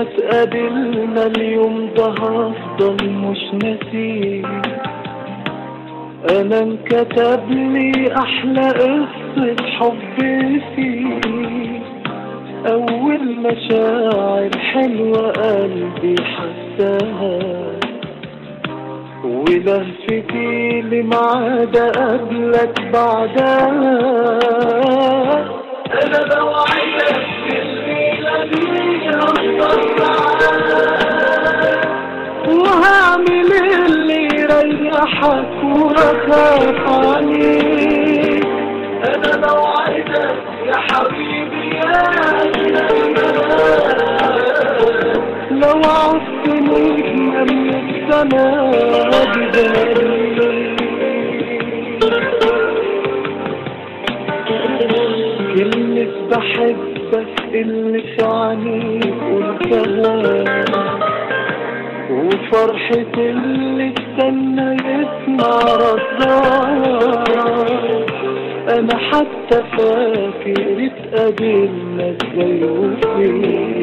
اتقابلنا اليوم ده هفضل مش ناسيه انا انكتب لي احلى قصة حب فيه اول مشاعر حلوة قلبي حساها ولهفتي لمعاد قبلك بعدها انا بوعدك الليلة دي هفضل وهعمل اللي يريحك وأخاف عليك أنا بوعدك يا حبيبي يا لو عشت نجمة من السماء بدالي كلمة بحبك اللي في عينيك قلتها وفرحة اللي استنى يسمع ردها أنا حتى فاكر اتقابلنا ازاي وفين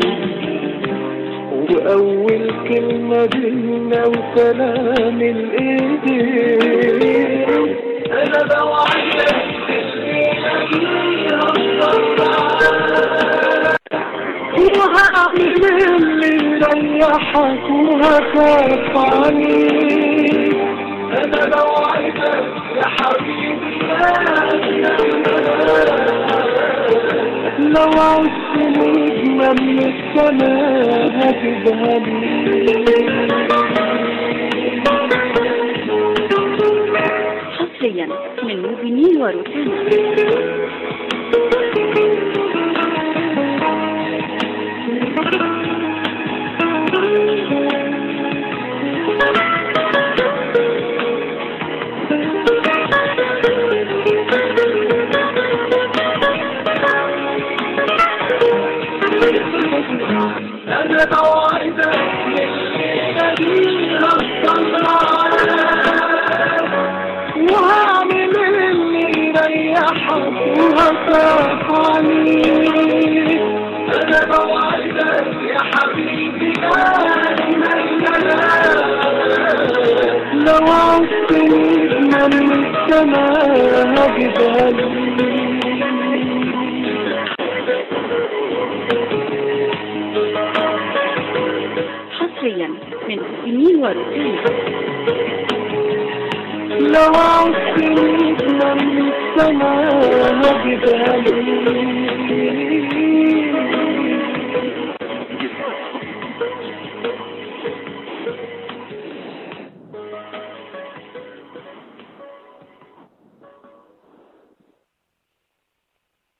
وأول كلمة بينا وسلام الإيدين أنا بوعدك الليلة دي وهعمل اللي يريحك وهخاف عليك انا بوعدك يا حبيبي لو عشت نجمة من السماء هتذهبني حصريا من موبينيل وروتانا انا بوعدك الليلة دي هفضل وهعمل اللي يريحك وهخاف عليك انا بوعدك يا حبيبي لو عشت نجمة من السماء هجيبها حصريا من موبينيل وروتانا لو عشت نجمة من السماء هجيبها